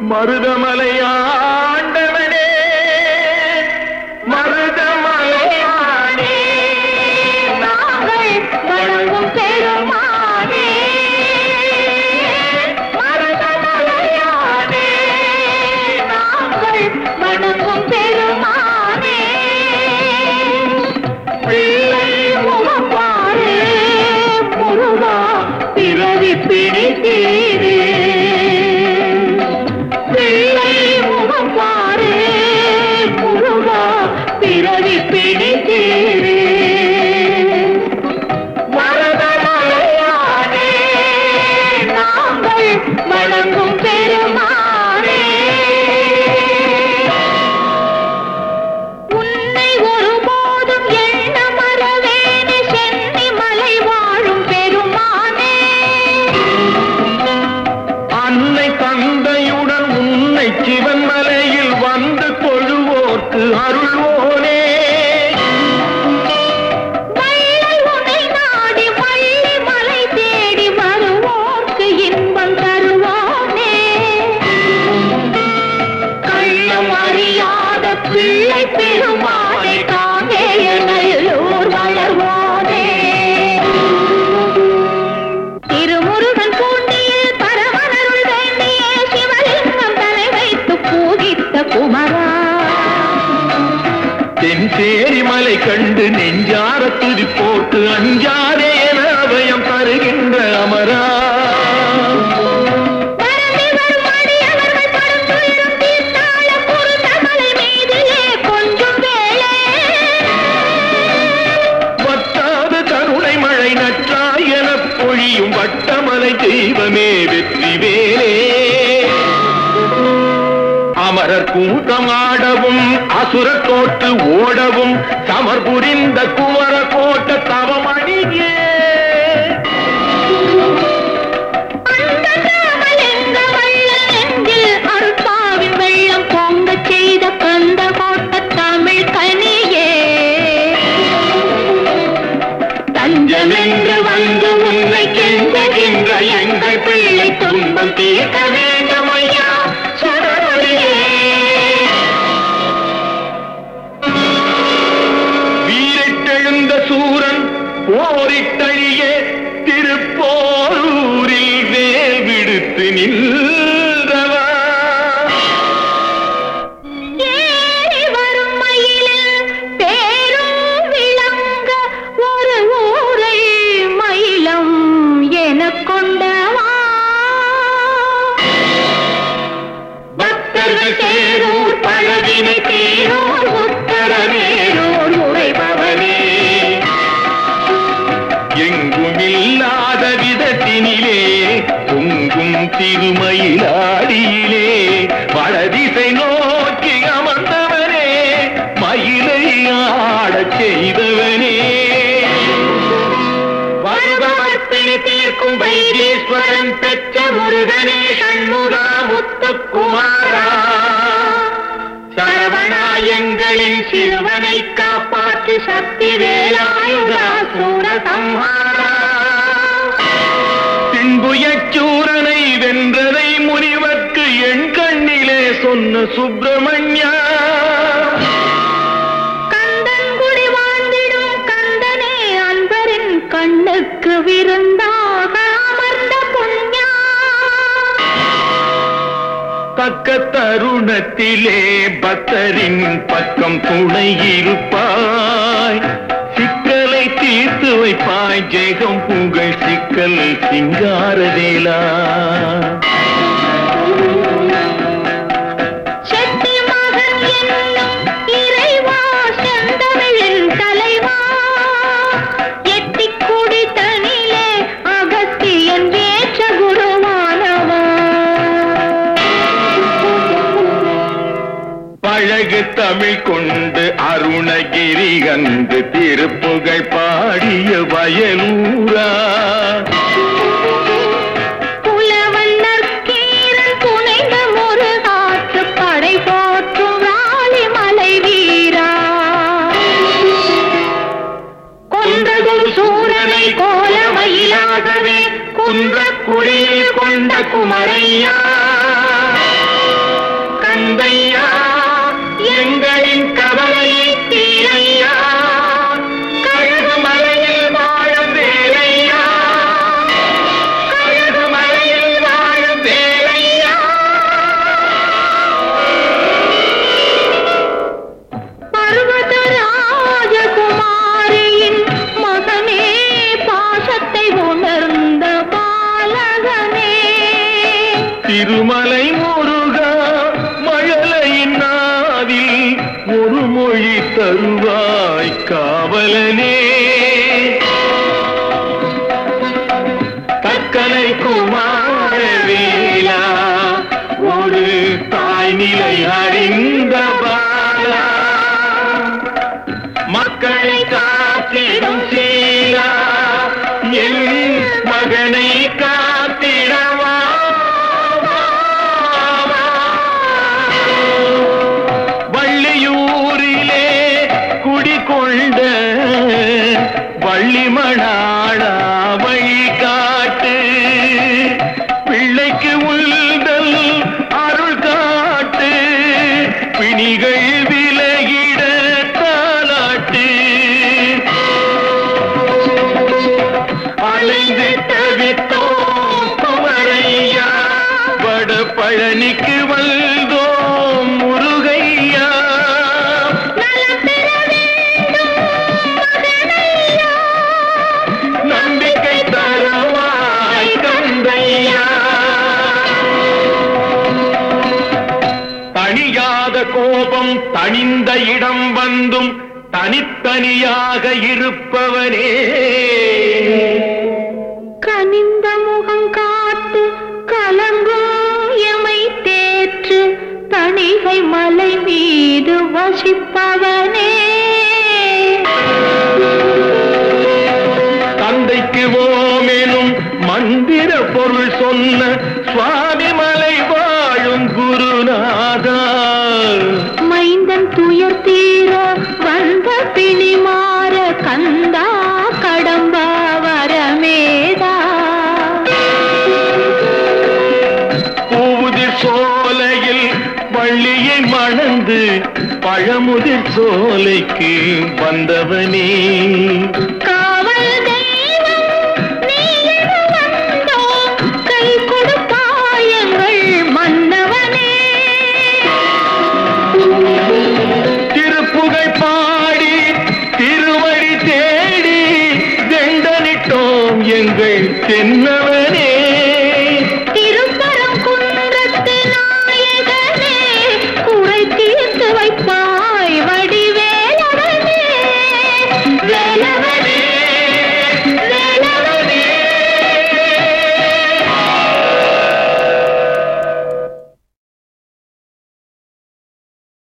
மருதமலை ஆண்டவனே மருதமலையானே நாங்கள் வணங்கும் பெருமானே மருதமலையானே நாங்கள் வணங்கும் பெருமானே பிள்ளை முகப்பாரே முருகா பிறவி பிடித்தீரே பிள்ளை முகப்பாரே முருகா பிறவி பிடித்தீரே வரதமலையானே நாங்கள் வணங்கும் பெருமானே உன்னை ஒருபோதும் எண்ண மறவேனே சென்னி மலை வாழும் பெருமானே அன்னை தந்தையுடன் உன்னை சிவன் மலையில் வந்து தொழுவோர்க்கு அருள்வோனே வள்ளல் உன்னை நாடி வள்ளி மலை தேடி வருவோர்க்கு இன்பம் தருவானே கள்ளம் அறியாத பிள்ளை பெருமானை காங்கேய நல்லூர் வளர்வோனே திருமுருகன் பூண்டியில் பரமனருள் வேண்டிய சிவலிங்கம் தலை வைத்து பூஜித்த குமரா தென்சேரி மலை கண்டு நெஞ்சார துதி போட்டு அஞ்சாதே என அபயம் தருகின்ற அமரா பரந்தி வரும் அடியவர்கள் படும் துயரம் தீர்த்தாள குருந்தமலை மீதிலே கொஞ்சம் வேளை. வற்றாத கருணை மழை நற்றாய் எனப் பொழியும் வட்டமலை தெய்வமே வெற்றி வேலே அமரர் கூட்டம் ஆடவும் அசுரர் தோற்று ஓடவும் சமர் புரிந்த குமர கோட்ட தவமணியே அந்த ராமலிங்க வள்ளல் நெஞ்சில் அருட்பாவின் வெள்ளம் பொங்கச் செய்த கந்த கோட்டத் தமிழ் கனியே. தஞ்சமென்று வந்து உன்னை கெஞ்சுகின்ற எங்கள் பிள்ளை துன்பம் தீர்க்க வேண்டும் ஐயா சுடரொளியே வீரிட்டெழுந்த சூரன் போரிட்டழிய திருப்போரூரில் வேல் விடுத்து நின்றவா ஏறி வரும் மயிலில் தேரும் விளங்க ஒரு ஊரை மயிலம் எனக் கொண்டவா பக்தர்கள் தேரூர் பழவினை தீரோர் உத்தரவேரூர் உரைபவனே எங்குமில்லாத விதத்தினிலே பொங்கும் திருமயிலாடியிலே வடதிசை நோக்கி அமர்ந்தவனே மயிலை ஆடச் செய்தவனே வருபவர் பிணி தீர்க்கும் வைத்தீஸ்வரன் பெற்ற முருகனே சண்முகா முத்துக்குமாரா சரவணாயங்களின் சிறுவனை காப்பாற்று சக்தி வேலாயுதா சூரசம்ஹாரா பின்புயச்சூரனை வென்றதை முனிவர்க்கு என் கண்ணிலே சொன்ன சுப்பிரமணியா கந்தன் குடி வாழ்ந்திடும் கந்தனே அன்பரின் கண்ணுக்கு விருந்தாக அமர்ந்த புண்ணியா தக்க தருணத்திலே பக்தரின் பக்கம் துணை இருப்பாய் சிக்கலை தீர்த்து வைப்பாய் ஜெகம் புகழ் சிக்கல் சிங்காரவேலா செட்டி மகன் என்னும் இறைவா செந்தமிழின் தலைவா எட்டிக் குடி தனிலே அகத்தியன் வேற்ற குருவானவா பழகு தமிழ் கொண்டு அருணகிரி கண்டு திருப்புகழ் பாடிய வயலூரா புலவன் நற்கீரன் புனைந்த முருகாற்று படை போற்றும் ராலிமலை வீரா கொண்டதொரு சூரனை கோலமயிலாகவே குன்றக்குடியில் கொண்ட குமரையா கந்தையா எங்களின் கவலையை தீரையா கழுகுமலையில் வாழும் வேலையா கழுகுமலையில் வாழும் வேலையா பர்வத ராஜகுமாரியின் மகனே பாசத்தை உணர்ந்த பாலகனே திருமலை முருகா மழலையின் நாவில் ஒரு மொழி தருவாய் காவலனே தக்கலை குமாரவேலா ஒரு தாய் நிலை அறிந்த பாலா மக்களை காத்திடும் சீலா என் மகனை காத்திடவா வள்ளியூரிலே குடிகொண்ட வள்ளிமணாளா வழி காட்டு பிள்ளைக்கு உள்தல் அருள் காட்டு பிணிகள் விலகிட தாலாட்டு அலைந்து தவித்தோம் குமரையா வட பழனிக்கு வந்தோம் முருகையா நலம் பெற வேண்டும் மகனையா நம்பிக்கை தரவாய் கந்தையா தணியாத கோபம் தணிந்த இடம் வந்தும் தனித்தனியாக இருப்பவனே கனிந்த முகம் காட்டு கலங்கும் எமை தேற்று தணிகை மலை மீது வசிப்பவனே தந்தைக்கு ஓமெனும் மந்திர பொருள் சொன்ன சுவாமி மலை வாழும் குருநாதா மைந்தன் துயர் தீர வந்த பிணி மாற கந்தா கடம்பா வரமேதா பூவுதிர் சோலையில் வள்ளியை மணந்து பழமுதிர் சோலைக்கு வந்தவனே காவல் தெய்வம் நீ என வந்தோம் கை கொடுப்பாயங்கள் மன்னவனே திருப்புகை பாடி திருவடி தேடி வெண்டனிட்டோம் எங்கள் தென்னவனே